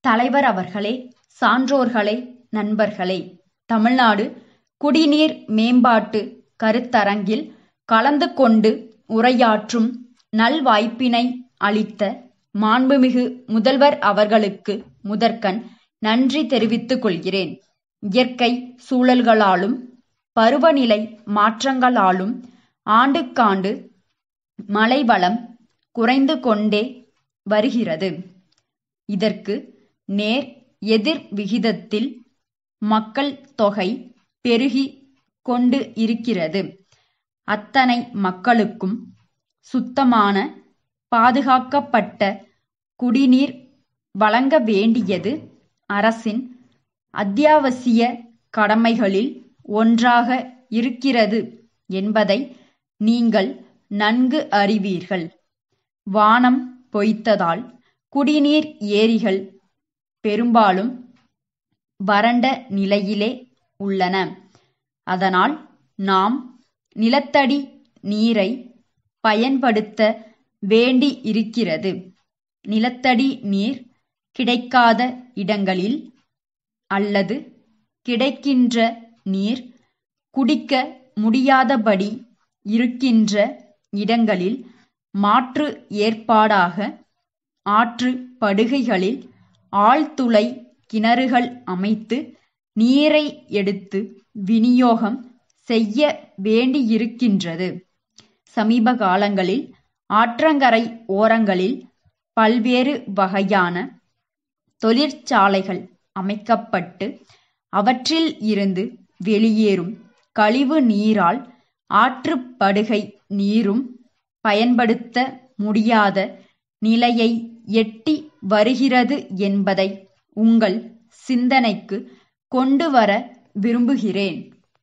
தலைவர் அவர்களே சான்றோர்களே நண்பர்களே தமிழ்நாடு குடிநீர் மேம்பாட்டு கருத்தரங்கில் கலந்து கொண்டு உரையாற்றும் நல்வாய்ப்பினை அளித்த மாண்புமிகு முதல்வர் அவர்களுக்கு முதற்கண் நன்றி தெரிவித்துக் கொள்கிறேன் இயற்கை சூழல்களாலும் பருவநிலை மாற்றங்களாலும் ஆண்டுக்காண்டு மழை வளம் குறைந்து கொண்டே வருகிறது இதற்கு நேர் எதிர் விகிதத்தில் மக்கள் தொகை பெருகி கொண்டு இருக்கிறது அத்தனை மக்களுக்கும் சுத்தமான பாதுகாக்கப்பட்ட குடிநீர் வழங்க வேண்டியது அரசின் அத்தியாவசிய கடமைகளில் ஒன்றாக இருக்கிறது என்பதை நீங்கள் நன்கு அறிவீர்கள் வானம் பொய்த்ததால் குடிநீர் ஏரிகள் பெரும்பாலும் வறண்ட நிலையிலே உள்ளன அதனால் நாம் நிலத்தடி நீரை பயன்படுத்த வேண்டி இருக்கிறது நிலத்தடி நீர் கிடைக்காத இடங்களில் அல்லது கிடைக்கின்ற நீர் குடிக்க முடியாதபடி இருக்கின்ற இடங்களில் மாற்று ஏற்பாடாக ஆற்று படுகைகளில் ஆழ்துளை கிணறுகள் அமைத்து நீரை எடுத்து விநியோகம் செய்ய வேண்டியிருக்கின்றது சமீப காலங்களில் ஆற்றங்கரை ஓரங்களில் பல்வேறு வகையான தொழிற்சாலைகள் அமைக்கப்பட்டு அவற்றில் இருந்து வெளியேறும் கழிவு நீரால் ஆற்றுப்படுகை நீரும் பயன்படுத்த முடியாத நிலையை எட்டி வருகிறது என்பதை உங்கள் சிந்தனைக்கு கொண்டு வர விரும்புகிறேன்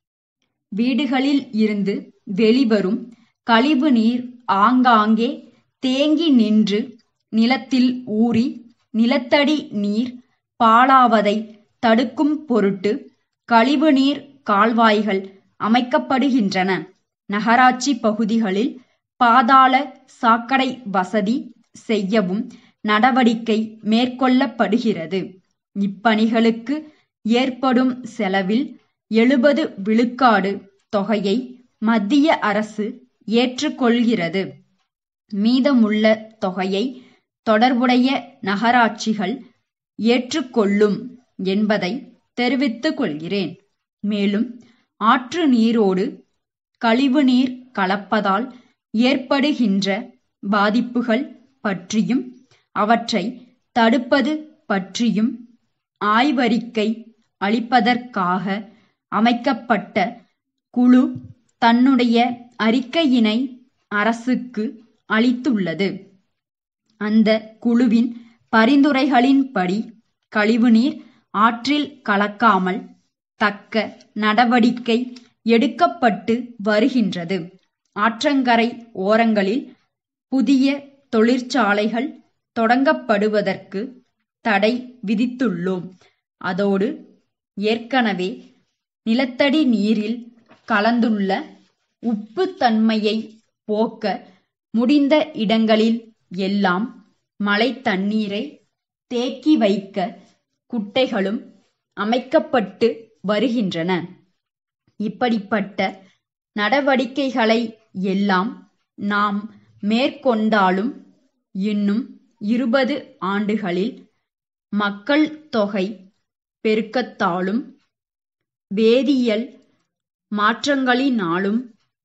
வீடுகளில் இருந்து வெளிவரும் கழிவு நீர் ஆங்காங்கே தேங்கி நின்று நிலத்தில் ஊறி நிலத்தடி நீர் பாழாவதை தடுக்கும் பொருட்டு கழிவுநீர் கால்வாய்கள் அமைக்கப்படுகின்றன நகராட்சி பகுதிகளில் பாதாள சாக்கடை வசதி செய்யவும் நடவடிக்கை மேற்கொள்ளப்படுகிறது இப்பணிகளுக்கு ஏற்படும் செலவில் எழுபது விழுக்காடு தொகையை மத்திய அரசு ஏற்றுக்கொள்கிறது மீதமுள்ள தொகையை தொடர்புடைய நகராட்சிகள் ஏற்றுக்கொள்ளும் என்பதை தெரிவித்துக் கொள்கிறேன் மேலும் ஆற்று நீரோடு கழிவுநீர் கலப்பதால் ஏற்படுகின்ற பாதிப்புகள் பற்றியும் அவற்றை தடுப்பது பற்றியும் ஆய்வறிக்கை அளிப்பதற்காக அமைக்கப்பட்ட குழு தன்னுடைய அறிக்கையினை அரசுக்கு அளித்துள்ளது அந்த குழுவின் பரிந்துரைகளின்படி கழிவுநீர் ஆற்றில் கலக்காமல் தக்க நடவடிக்கை எடுக்கப்பட்டு வருகின்றது ஆற்றங்கரை ஓரங்களில் புதிய தொழிற்சாலைகள் தொடங்கப்படுவதற்கு தடை விதித்துள்ளோம் அதோடு ஏற்கனவே நிலத்தடி நீரில் கலந்துள்ள உப்பு தன்மையை போக்க முடிந்த இடங்களில் எல்லாம் மழை தண்ணீரை தேக்கி வைக்க குட்டைகளும் அமைக்கப்பட்டு வருகின்றன இப்படிப்பட்ட நடவடிக்கைகளை எல்லாம் நாம் மேற்கொண்டாலும் இன்னும் இருபது ஆண்டுகளில் மக்கள் தொகை பெருக்கத்தாலும் வேதியியல் மாற்றங்களினாலும்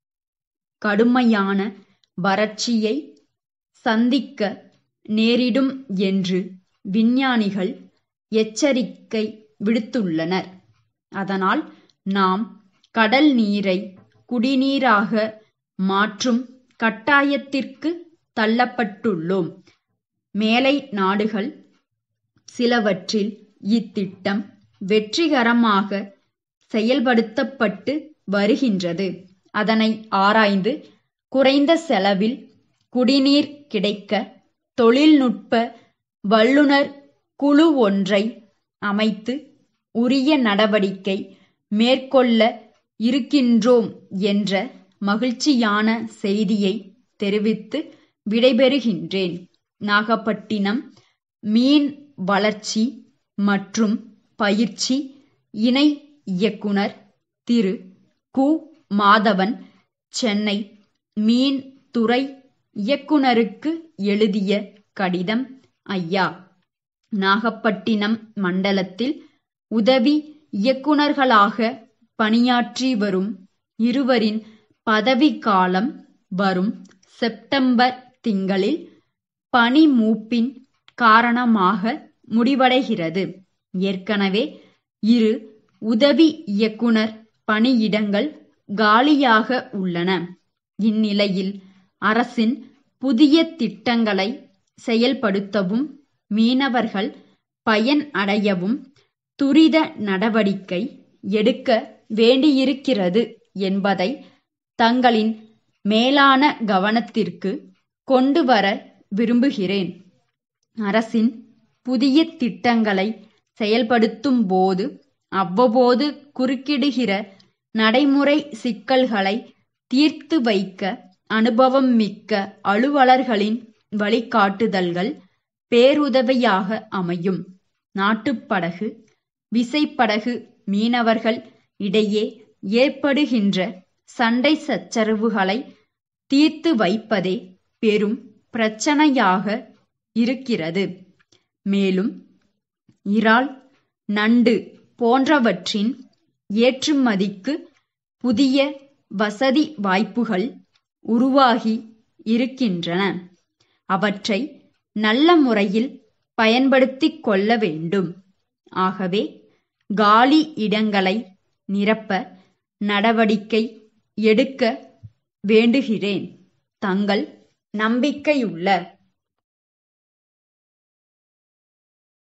கடுமையான வறட்சியை சந்திக்க நேரிடும் என்று விஞ்ஞானிகள் எச்சரிக்கை விடுத்துள்ளனர் அதனால் நாம் கடல் நீரை குடிநீராக மாற்றும் கட்டாயத்திற்கு தள்ளப்பட்டுள்ளோம் மேலை நாடுகள் சிலவற்றில் இத்திட்டம் வெற்றிகரமாக செயல்படுத்தப்பட்டு வருகின்றது அதனை ஆராய்ந்து குறைந்த செலவில் குடிநீர் கிடைக்க தொழில்நுட்ப வல்லுனர் குழு ஒன்றை அமைத்து உரிய நடவடிக்கை மேற்கொள்ள இருக்கின்றோம் என்ற மகிழ்ச்சியான செய்தியை தெரிவித்து விடைபெறுகின்றேன் நாகப்பட்டினம் மீன் வளர்ச்சி மற்றும் பயிற்சி இணை இயக்குனர் திரு கு மாதவன் சென்னை மீன் துறை இயக்குனருக்கு எழுதிய கடிதம் ஐயா நாகப்பட்டினம் மண்டலத்தில் உதவி இயக்குனர்களாக பணியாற்றி வரும் இருவரின் பதவிக்காலம் வரும் செப்டம்பர் திங்களில் பணி மூப்பின் காரணமாக முடிவடைகிறது ஏற்கனவே இரு உதவி இயக்குனர் பணியிடங்கள் காலியாக உள்ளன இந்நிலையில் அரசின் புதிய திட்டங்களை செயல்படுத்தவும் மீனவர்கள் பயன் அடையவும் துரித நடவடிக்கை எடுக்க வேண்டியிருக்கிறது என்பதை தங்களின் மேலான கவனத்திற்கு கொண்டு வர விரும்புகிறேன் அரசின் புதிய திட்டங்களை செயல்படுத்தும் போது அவ்வப்போது குறுக்கிடுகிற நடைமுறை சிக்கல்களை தீர்த்து வைக்க அனுபவம் மிக்க அலுவலர்களின் வழிகாட்டுதல்கள் பேருதவியாக அமையும் நாட்டுப்படகு விசைப்படகு மீனவர்கள் இடையே ஏற்படுகின்ற சண்டை சச்சரவுகளை தீர்த்து வைப்பதே பெரும் பிரச்சனையாக இருக்கிறது மேலும் இறால் நண்டு போன்றவற்றின் ஏற்றுமதிக்கு புதிய வசதி வாய்ப்புகள் உருவாகி இருக்கின்றன அவற்றை நல்ல முறையில் பயன்படுத்திக் கொள்ள வேண்டும் ஆகவே காலி இடங்களை நிரப்ப நடவடிக்கை எடுக்க வேண்டுகிறேன் தங்கள் நம்பிக்கையுள்ள